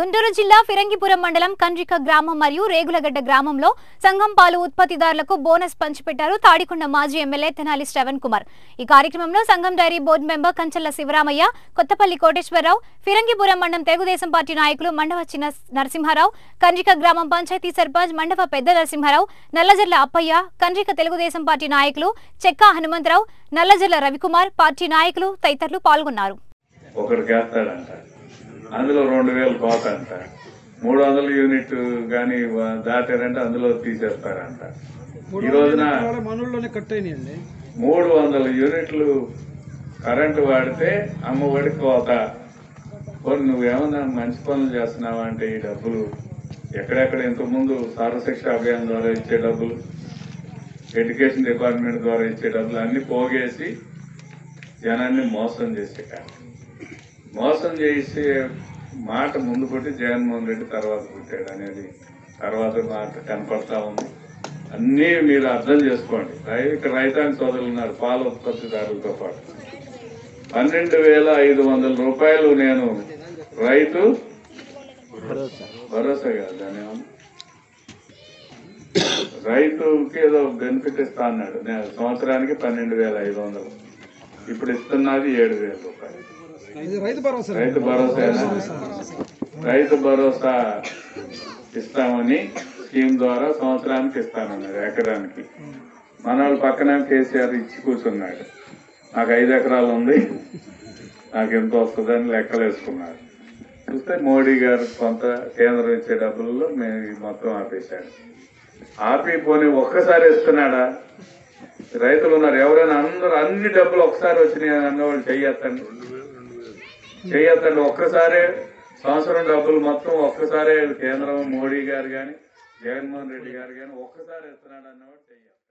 గుంటూరు జిల్లా ఫిరంగిపురం మండలం కండ్రిక గ్రామం మరియు రేగులగడ్డ గ్రామంలో సంఘం పాలు ఉత్పత్తిదారులకు బోనస్ పంచిపెట్టారు తాడికొండ మాజీ ఎమ్మెల్యే తెనాలి శ్రవణ్ కుమార్ ఈ కార్యక్రమంలో Sangam dairy board member Kanchalla Sivaramaiah Kothapalli Koteswararao Phirangipuram మండలం తెలుగుదేశం పార్టీ నాయకులు మండవ చిన్న నరసింహారావు కండ్రిక గ్రామం పంచాయతీ సర్పంచ్ మండవ పెద్ద నరసింహారావు నల్లజర్ల అప్పయ్య కండ్రిక తెలుగుదేశం పార్టీ నాయకులు చెక్కా హనుమంతరావు నల్లజర్ల రవికుమార్ పార్టీ నాయకులు తదితరులు పాల్గొన్నారు ఒకడికి వేస్తాడంట అందులో రెండు వేలు కోత అంట మూడు వందల యూనిట్ కానీ దాటారంటే అందులో తీసేస్తారంట ఈ రోజున మనోళ్ళలోనే కట్ అయినాయండి మూడు వందల యూనిట్లు కరెంటు వాడితే అమ్మఒడి కోత కొన్ని నువ్వేమన్నా మంచి పనులు చేస్తున్నావా అంటే ఈ డబ్బులు ఎక్కడెక్కడ ఇంతకుముందు సర్వశిక్ష అభియాన్ ద్వారా ఇచ్చే డబ్బులు ఎడ్యుకేషన్ డిపార్ట్మెంట్ ద్వారా ఇచ్చే డబ్బులు అన్ని పోగేసి జనాన్ని మోసం చేసే కాదు మోసం చేసే మాట ముందు కొట్టి జగన్మోహన్ రెడ్డి తర్వాత పుట్టాడు అనేది తర్వాత మాట కనపడతా ఉంది అన్నీ మీరు అర్థం చేసుకోండి రై- ఇక్కడ రైతాంగ సోదరులు ఉన్నారు పాల ఉత్పత్తిదారులతో పాటు పన్నెండు వేల ఐదు వందల రూపాయలు నేను రైతు భరోసా కాదు దాని ఏమన్నా? రైతుకి ఏదో బెనిఫిట్ ఇస్తా అన్నాడు నేను సంవత్సరానికి పన్నెండు వేల ఐదు వందలు ఇప్పుడు ఇస్తున్నది ఏడు వేల రూపాయలు ఇది రైతు భరోసా రైతు భరోసా రైతు భరోసా ఇస్తామని స్కీమ్ ద్వారా సంవత్సరానికి ఇస్తానన్నారు ఎకరానికి మన వాళ్ళ పక్కన కేసీఆర్ ఇచ్చి కూర్చున్నాడు నాకు ఐదు ఎకరాలు ఉంది నాకు ఎంత వస్తుందని లెక్కలు వేసుకున్నారు చూస్తే మోడీ గారు కొంత కేంద్రం ఇచ్చే డబ్బుల్లో మేము ఇది మొత్తం ఆపేశాడు ఆపి పోనీ ఒక్కసారి ఇస్తున్నాడా రైతులు ఉన్నారు ఎవరైనా అందరూ అన్ని డబ్బులు ఒకసారి వచ్చినాయి అని అన్నవాళ్ళు చెయ్యొద్దండి చెయ్యొద్దండి ఒక్కసారే సంవత్సరం డబ్బులు మొత్తం ఒక్కసారే కేంద్రం మోడీ గారు కానీ జగన్మోహన్ రెడ్డి గారు కానీ ఒక్కసారి ఇస్తున్నాడు అన్నవాడు చెయ్యాలి